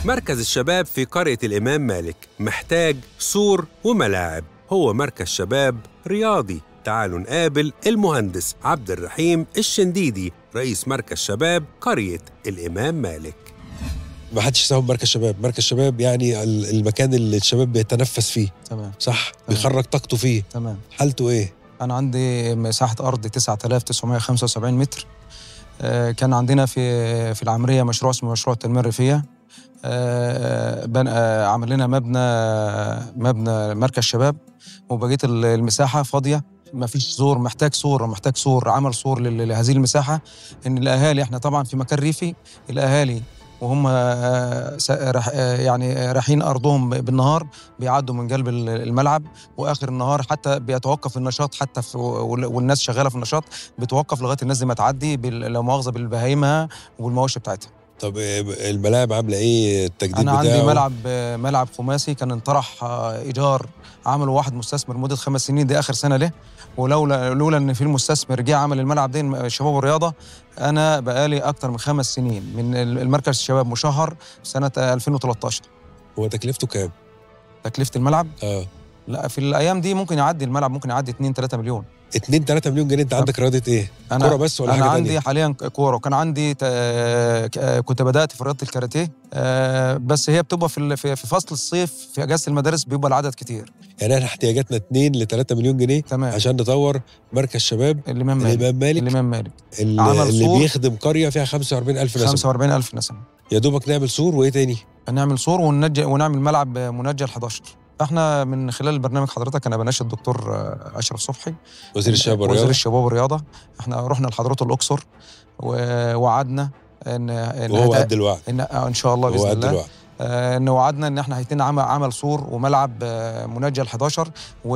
مركز الشباب في قرية الإمام مالك محتاج سور وملاعب هو مركز شباب رياضي تعالوا نقابل المهندس عبد الرحيم الشنديدي رئيس مركز شباب قرية الإمام مالك ما حدش يساوي مركز شباب مركز شباب يعني ال- المكان اللي الشباب بيتنفس فيه تمام صح بيخرج طاقته فيه تمام حالته ايه انا عندي مساحه ارض 9975 متر آه، كان عندنا في في العمريه مشروع اسمه مشروع التنميه الريفيه آه، بن- آه، عمل لنا مبنى مبنى مركز شباب وبقيه ال- المساحه فاضيه ما فيش سور محتاج سور محتاج سور عمل سور لل- لهذه المساحه ان الاهالي احنا طبعا في مكان ريفي الاهالي وهم آه، س- راح- آه، يعني رايحين ارضهم بالنهار بيعدوا من قلب ال- الملعب واخر النهار حتى بيتوقف النشاط حتى في وال- والناس شغاله في النشاط بتوقف لغايه الناس دي ما تعدي بال- لا مؤاخذه بالبهايمها والمواشي بتاعتها طب إيه الملاعب عامله ايه التجديد انا بتاعه عندي ملعب ملعب خماسي كان انطرح آه، ايجار عمله واحد مستثمر مده خمس سنين دي اخر سنه له ولولا لولا ان في المستثمر جه عمل الملعب ده شباب والرياضه انا بقالي اكتر من خمس سنين من المركز الشباب مشهر سنه 2013 هو تكلفته كام تكلفه الملعب اه لا في الايام دي ممكن يعدي الملعب ممكن يعدي 2 3 مليون 2 3 مليون جنيه انت عندك رياضه ايه انا كوره بس ولا انا حاجه عندي تانية؟ حاليا كوره وكان عندي ت- ك- كنت بدات في رياضه الكاراتيه آه، بس هي بتبقى في ال- في في فصل الصيف في اجازه المدارس بيبقى العدد كتير يعني احنا احتياجاتنا 2 ل 3 مليون جنيه تمام عشان نطور مركز شباب الامام مالك الامام مالك الامام مالك اللي, عمل اللي سور. بيخدم قريه فيها 45000 نسمه 45000 نسمه يا دوبك نعمل سور وايه تاني نعمل سور وننجي ونعمل ملعب منجل 11 احنا من خلال البرنامج حضرتك انا بناشد الدكتور آه، اشرف صبحي وزير الشباب وزير والرياضه الشباب والرياضه احنا رحنا لحضرته الاقصر ووعدنا ان ان وهو هت- قد الوعد ان آه، ان شاء الله هو باذن قد الله الوعد آه، ان وعدنا ان احنا هيتم عمل عمل سور وملعب آه، منجل 11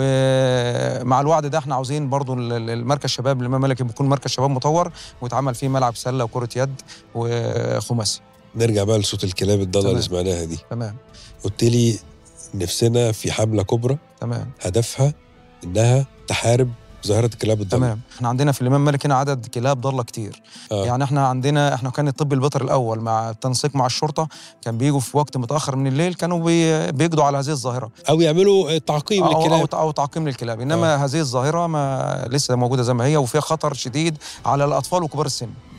ومع الوعد ده احنا عاوزين برضو ال- ال- المركز شباب الامام مالك يكون مركز شباب مطور ويتعمل فيه ملعب سله وكره يد وخماسي نرجع بقى لصوت الكلاب الضاله تمام. اللي سمعناها دي تمام قلت لي نفسنا في حمله كبرى تمام هدفها انها تحارب ظاهره الكلاب الضاله تمام احنا عندنا في الامام مالك هنا عدد كلاب ضاله كتير آه. يعني احنا عندنا احنا كان الطب البيطري الاول مع التنسيق مع الشرطه كان بيجوا في وقت متاخر من الليل كانوا بي بيقضوا على هذه الظاهره او يعملوا تعقيم أو, أو, للكلاب أو تعقيم للكلاب إنما هذه الظاهرة ما لسه موجودة زي ما هي وفيها خطر شديد على الأطفال وكبار السن